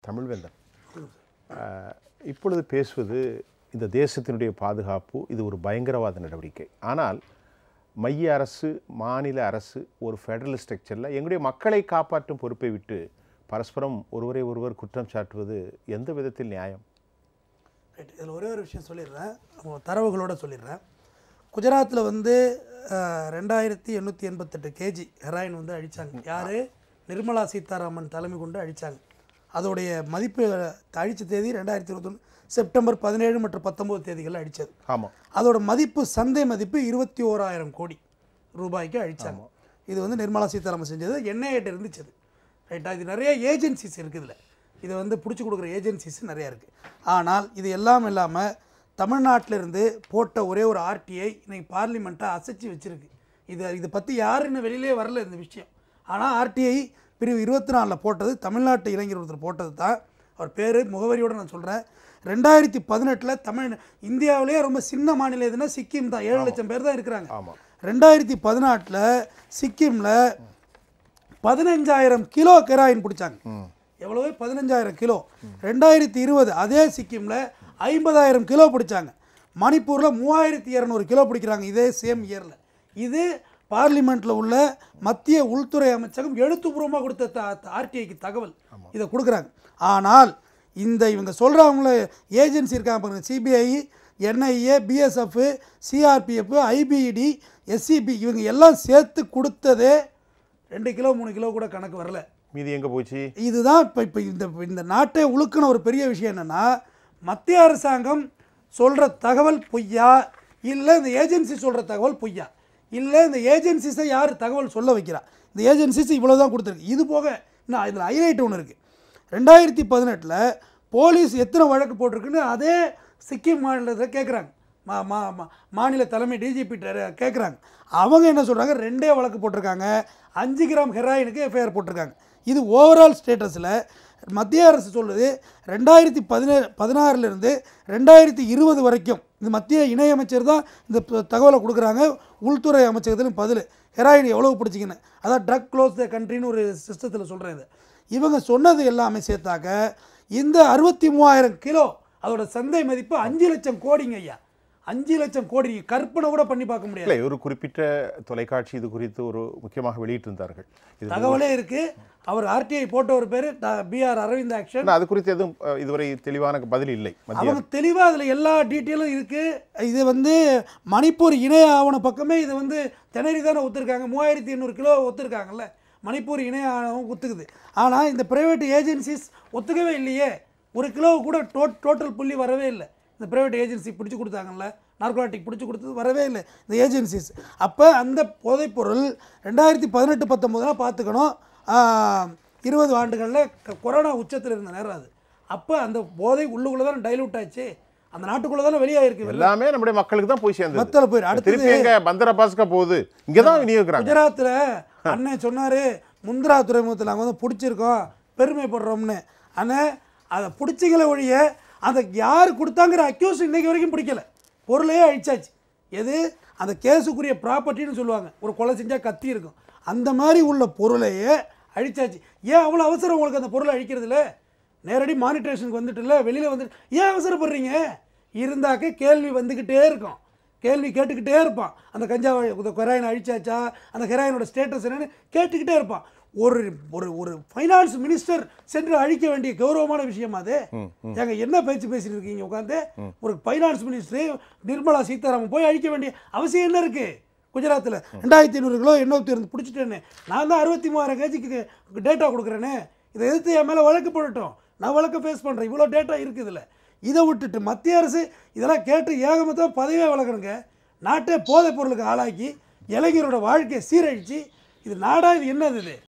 தமிழ்வேந்தன் அஹ், இப்பொழுது பேசுவது இந்த தேசத்தினுடைய பாதுகாப்பு இது ஒரு பயங்கரவாத நடவடிக்கை ஆனால் மைய அரசு மாநில அரசு ஒரு ஃபெடரல் ஸ்ட்ரக்சரில் எங்களுடைய மக்களை காப்பாற்றும் பொறுப்பை விட்டு பரஸ்பரம் ஒருவரை ஒருவர் குற்றம் சாட்டுவது எந்த விதத்தில் நியாயம் ரைட் இதில் ஒரே ஒரு விஷயம் சொல்லிடுறேன் அவங்க தரவுகளோட சொல்லிடுறேன் குஜராத்தில் வந்து அஹ், ரெண்டாயிரத்தி எண்ணூற்றி எண்பத்தெட்டு கேஜி ஹெராயின் வந்து அழிச்சாங்க யார் நிர்மலா சீதாராமன் தலைமை கொண்டு அழிச்சாங்க அதோடைய மதிப்பு அழிச்ச தேதி ரெண்டாயிரத்தி இருபத்தொன்று செப்டம்பர் பதினேழு மற்றும் பத்தொம்போது தேதிகளில் அழிச்சது ஆமாம் அதோட மதிப்பு சந்தை மதிப்பு இருபத்தி ஓராயிரம் கோடி ரூபாய்க்கு அழிச்சாங்க இது வந்து நிர்மலா சீதாராமன் செஞ்சது என்ஐஏட்ட இருந்துச்சு அது ரைட்டா இது நிறைய ஏஜென்சிஸ் இருக்குதுல இது வந்து பிடிச்சி கொடுக்குற ஏஜென்சிஸ் நிறையா இருக்குது ஆனால் இது எல்லாம் இல்லாமல் தமிழ்நாட்டில் இருந்து போட்ட ஒரே ஒரு ஆர்டிஐ இன்னைக்கு பார்லிமெண்ட்டை அசைச்சு வச்சிருக்கு இது இதை பற்றி யாரும் இன்னும் வெளியிலே வரல இந்த விஷயம் ஆனால் ஆர்டிஐ பிரிவு இருபத்தி நாலில் போட்டது தமிழ்நாட்டு இளைஞர் ஒருத்தர் போட்டது தான் அவர் பேர் முகவரியோடு நான் சொல்கிறேன் ரெண்டாயிரத்தி பதினெட்டில் தமிழ் இந்தியாவிலேயே ரொம்ப சின்ன மாநிலம் எதுனா சிக்கிம் தான் ஏழு லட்சம் பேர் தான் இருக்கிறாங்க ஆமாம் ரெண்டாயிரத்தி பதினாட்டில் சிக்கிமில் பதினஞ்சாயிரம் கிலோ கெராயின் பிடிச்சாங்க எவ்வளவு பதினஞ்சாயிரம் கிலோ ரெண்டாயிரத்தி இருபது அதே சிக்கிமில் ஐம்பதாயிரம் கிலோ பிடிச்சாங்க மணிப்பூரில் மூவாயிரத்தி இரநூறு கிலோ பிடிக்கிறாங்க இதே சேம் இயரில் இது பார்லிமெண்ட்டில் உள்ள மத்திய உள்துறை அமைச்சகம் எழுத்துப்பூர்வமாக கொடுத்த ஆர்டிஐக்கு தகவல் இதை கொடுக்குறாங்க ஆனால் இந்த இவங்க சொல்கிறவங்கள ஏஜென்சி இருக்காங்க பாருங்க சிபிஐ என்ஐஏ பிஎஸ்எஃப் சிஆர்பிஎஃப் ஐபிஇடி எஸ்சிபி இவங்க எல்லாம் சேர்த்து கொடுத்ததே ரெண்டு கிலோ மூணு கிலோ கூட கணக்கு வரல மீதி எங்கே போச்சு இதுதான் இப்போ இப்போ இந்த இந்த நாட்டை உழுக்கின ஒரு பெரிய விஷயம் என்னென்னா மத்திய அரசாங்கம் சொல்கிற தகவல் பொய்யா இல்லை இந்த ஏஜென்சி சொல்கிற தகவல் பொய்யா இல்லை இந்த ஏஜென்சிஸை யார் தகவல் சொல்ல வைக்கிறா இந்த ஏஜென்சிஸ் இவ்வளோ தான் கொடுத்துருக்கு இது போக இன்னும் இதில் ஹைலைட் ஒன்று இருக்குது ரெண்டாயிரத்தி பதினெட்டில் போலீஸ் எத்தனை வழக்கு போட்டிருக்குன்னு அதே சிக்கிம் மாநிலத்தில் கேட்குறாங்க மா மா மா- மாநில தலைமை டிஜிபி கேட்குறாங்க அவங்க என்ன சொல்கிறாங்க ரெண்டே வழக்கு போட்டிருக்காங்க அஞ்சு கிராம் ஹெராயினுக்கு எஃப்ஐஆர் போட்டிருக்காங்க இது ஓவரால் ஸ்டேட்டஸில் மத்திய அரசு சொல்லுது ரெண்டாயிரத்தி பதினே பதினாறுலேருந்து ரெண்டாயிரத்தி இருபது வரைக்கும் இந்த மத்திய இணையமைச்சர் தான் இந்த ப- தகவலை கொடுக்குறாங்க உள்துறை அமைச்சகத்திலும் பதில் ஹெராயின் எவ்வளோ பிடிச்சிங்கன்னு அதான் ட்ரக் க்ளோஸ் த கண்ட்ரின்னு ஒரு சிஸ்டத்தில் சொல்கிறேன் இது இவங்க சொன்னது எல்லாமே சேர்த்தாக்க இந்த அறுபத்தி மூவாயிரம் கிலோ அதோட சந்தை மதிப்பு அஞ்சு லட்சம் கோடிங்க ஐயா அஞ்சு லட்சம் கோடி நீங்க கற்பனை கூட பண்ணி பார்க்க முடியாது இல்லை ஒரு குறிப்பிட்ட தொலைக்காட்சி இது குறித்து ஒரு முக்கியமாக வெளியிட்டிருந்தார்கள் இது தகவலே இருக்கு அவர் ஆர்டிஐ போட்ட ஒரு பேர் பிஆர் அரவிந்த் ஆக்ஷன் ஆனா, அது குறித்து எதுவும் அஹ், இதுவரை தெளிவான பதில் இல்லை மத்திய அவங்க தெளிவாக அதில் எல்லா டீட்டெயிலும் இருக்குது இது வந்து மணிப்பூர் இணைய ஆவண பக்கமே இதை வந்து திணறி தானே ஒத்துருக்காங்க மூவாயிரத்தி எண்ணூறு கிலோ ஒத்துருக்காங்கல்ல மணிப்பூர் இணைய ஆவணம் ஒத்துக்குது ஆனால் இந்த பிரைவேட் ஏஜென்சிஸ் ஒத்துக்கவே இல்லையே ஒரு கிலோ கூட டோ டோட்டல் புள்ளி வரவே இல்லை இந்த பிரைவேட் ஏஜென்சி பிடிச்சி கொடுத்தாங்கல்ல நார்கோட்டிக் பிடிச்சி கொடுத்தது வரவே இல்லை இந்த ஏஜென்சிஸ் அப்போ அந்த போதைப்பொருள் ரெண்டாயிரத்தி பதினெட்டு பத்தொம்போதுலாம் பார்த்துக்கணும் இருபது ஆண்டுகளில் கொரோனா உச்சத்தில் இருந்த நேரம் அது அப்போ அந்த போதை உள்ளுக்குள்ளே தான் டைலூட் ஆச்சு அந்த நாட்டுக்குள்ளே தானே வெளியாயிருக்கு எல்லாமே நம்முடைய மக்களுக்கு தான் போய் சேர்ந்தது மத்தல போயிரு அடுத்தது திருப்பி எங்க பந்தர பாஸ்கா போகுது இங்க தான் விநியோகிக்கிறாங்க குஜராத்தில் அண்ணன் சொன்னார் முந்திரா துறைமுகத்தில் நாங்கள் வந்து பிடிச்சிருக்கோம் பெருமைப்படுறோம்னு ஆனால் அதை பிடிச்சிக்கல ஒழிய அதை யார் கொடுத்தாங்கிற அக்யூஸ் இன்னைக்கு வரைக்கும் பிடிக்கல பொருளையே அழிச்சாச்சு எது அந்த கேஸுக்குரிய ப்ராப்பர்ட்டின்னு சொல்லுவாங்க ஒரு கொலை செஞ்சால் கத்தி இருக்கும் அந்த மாதிரி உள்ள பொருளையே அழிச்சாச்சு ஏன் அவ்வளோ அவசரம் உங்களுக்கு அந்த பொருளை அழிக்கிறதுல நேரடி மானிட்டரேஷனுக்கு வந்துட்டுல வெளியில் வந்துட்டு ஏன் அவசரப்படுறீங்க இருந்தாக்க கேள்வி வந்துக்கிட்டே இருக்கும் கேள்வி கேட்டுக்கிட்டே இருப்பான் அந்த கஞ்சா ஹெராயின் அழிச்சாச்சா அந்த ஹெராயினோட ஸ்டேட்டஸ் என்னன்னு கேட்டுக்கிட்டே இருப்பான் ஒரு ஒரு ஒரு ஃபைனான்ஸ் மினிஸ்டர் சென்று அழிக்க வேண்டிய கௌரவமான விஷயமா அது ஏங்க என்ன பேச்சு பேசிட்டு இருக்கீங்க உட்காந்து ஒரு ஃபைனான்ஸ் மினிஸ்டர் நிர்மலா சீதாராமன் போய் அழிக்க வேண்டிய அவசியம் என்ன இருக்கு குஜராத்தில் ரெண்டாயிரத்தி ஐநூறு கிலோ எண்ணூற்றி இருந்து பிடிச்சிட்டேன்னு நான் தான் அறுபத்தி மூவாயிரம் கேஜிக்கு டேட்டா கொடுக்குறேனே இதை எதிர்த்து என் மேலே வழக்கு போடட்டும் நான் வழக்கு ஃபேஸ் பண்ணுறேன் இவ்வளோ டேட்டா இருக்குது இதில் இதை விட்டுட்டு மத்திய அரசு இதெல்லாம் கேட்டு ஏகமத்தான் பதவியே வளர்க்கணுங்க நாட்டை போதைப் பொருளுக்கு ஆளாக்கி இளைஞரோட வாழ்க்கையை சீரழிச்சு இது நாடா இது என்னது இது